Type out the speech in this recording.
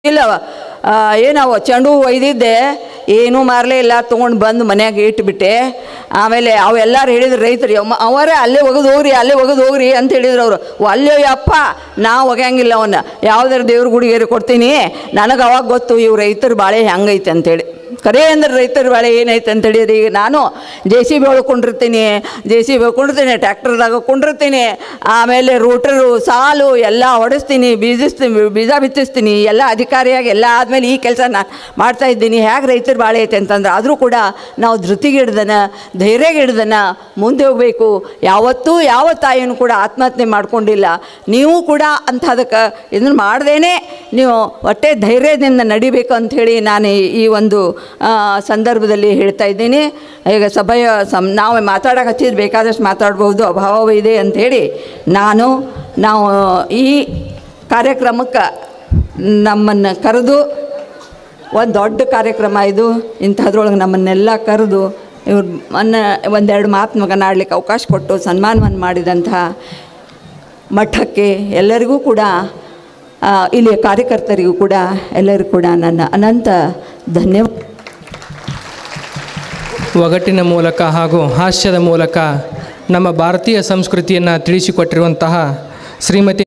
ಇಲ್ಲ ಆ, ಏನವು ಚೆಂಡು ಹೂ ಒಯ್ದಿದ್ದೆ ಏನೂ ಮಾರಲೇ ಇಲ್ಲ ತೊಗೊಂಡು ಬಂದು ಮನ್ಯಾಗ ಇಟ್ಬಿಟ್ಟೆ ಆಮೇಲೆ ಅವೆಲ್ಲರೂ ಹೇಳಿದ್ರು ರೈತರು ಅಮ್ಮ ಅವರೇ ಅಲ್ಲೇ ಒಗದು ಹೋಗ್ರಿ ಅಲ್ಲೇ ಒಗದು ಹೋಗ್ರಿ ಅಂತ ಹೇಳಿದ್ರು ಅವರು ಅಲ್ಲೇ ಅಪ್ಪ ನಾ ಒಗ್ಯಂಗಿಲ್ಲ ಅವನ್ನ ಯಾವ್ದಾರು ದೇವ್ರ ಗುಡಿಗೇರಿ ಕೊಡ್ತೀನಿ ನನಗೆ ಅವಾಗ ಗೊತ್ತು ಇವು ರೈತರ ಬಾಳೆ ಹೆಂಗೈತೆ ಅಂತೇಳಿ ಕರೆ ಅಂದ್ರೆ ರೈತರ ಬಾಳೆ ಏನೈತೆ ಅಂತ ಹೇಳಿದ್ರೆ ಈಗ ನಾನು ಜೆ ಸಿ ಬಿ ಒಳ್ಕೊಂಡಿರ್ತೀನಿ ಜೆ ಸಿ ಬಿ ಒಳ್ಕೊಂಡಿರ್ತೀನಿ ಟ್ಯಾಕ್ಟರ್ದಾಗ ಕೊಂಡಿರ್ತೀನಿ ಆಮೇಲೆ ರೂಟರು ಸಾಲು ಎಲ್ಲ ಹೊಡೆಸ್ತೀನಿ ಬೀಜಿಸ್ತೀನಿ ಬೀಜ ಬಿತ್ತಿಸ್ತೀನಿ ಎಲ್ಲ ಅಧಿಕಾರಿಯಾಗಿ ಎಲ್ಲ ಆದಮೇಲೆ ಈ ಕೆಲಸ ನಾನು ಮಾಡ್ತಾ ಇದ್ದೀನಿ ಹೇಗೆ ರೈತರ ಬಾಳೆ ಐತೆ ಅಂತಂದ್ರೆ ಆದರೂ ಕೂಡ ನಾವು ಧೃತಿಗಿಡ್ದನ ಧೈರ್ಯಗಿಡ್ದನ ಮುಂದೆ ಹೋಗಬೇಕು ಯಾವತ್ತೂ ಯಾವ ತಾಯಿನೂ ಕೂಡ ಆತ್ಮಹತ್ಯೆ ಮಾಡ್ಕೊಂಡಿಲ್ಲ ನೀವು ಕೂಡ ಅಂಥದಕ್ಕೆ ಇದನ್ನು ಮಾಡ್ದೇನೆ ನೀವು ಹೊಟ್ಟೆ ಧೈರ್ಯದಿಂದ ನಡಿಬೇಕು ಅಂಥೇಳಿ ನಾನು ಈ- ಈ ಒಂದು ಆ, ಸಂದರ್ಭದಲ್ಲಿ ಹೇಳ್ತಾ ಇದ್ದೀನಿ ಈಗ ಸಭೆಯ ಸಂ ನಾವು ಮಾತಾಡೋಕೆ ಹಚ್ಚಿದ್ರೆ ಬೇಕಾದಷ್ಟು ಮಾತಾಡ್ಬೋದು ಅಭಾವ ಇದೆ ಅಂಥೇಳಿ ನಾನು ನಾವು ಈ ಕಾರ್ಯಕ್ರಮಕ್ಕೆ ನಮ್ಮನ್ನು ಕರೆದು ಒಂದು ದೊಡ್ಡ ಕಾರ್ಯಕ್ರಮ ಇದು ಇಂಥದ್ರೊಳಗೆ ನಮ್ಮನ್ನೆಲ್ಲ ಕರೆದು ಇವ್ರು ಮೊನ್ನ ಒಂದೆರಡು ಮಾತು ಮಗನಾಡ್ಲಿಕ್ಕೆ ಅವಕಾಶ ಕೊಟ್ಟು ಸನ್ಮಾನವನ್ನು ಮಾಡಿದಂತಹ ಮಠಕ್ಕೆ ಎಲ್ಲರಿಗೂ ಕೂಡ ಆ, ಇಲ್ಲಿಯ ಕಾರ್ಯಕರ್ತರಿಗೂ ಕೂಡ ಎಲ್ಲರಿಗೂ ಕೂಡ ನನ್ನ ಅನಂತ ಧನ್ಯವಾದ ಒಗಟಿನ ಮೂಲಕ ಹಾಗೂ ಹಾಸ್ಯದ ಮೂಲಕ ನಮ್ಮ ಭಾರತೀಯ ಸಂಸ್ಕೃತಿಯನ್ನು ತಿಳಿಸಿಕೊಟ್ಟಿರುವಂತಹ ಶ್ರೀಮತಿ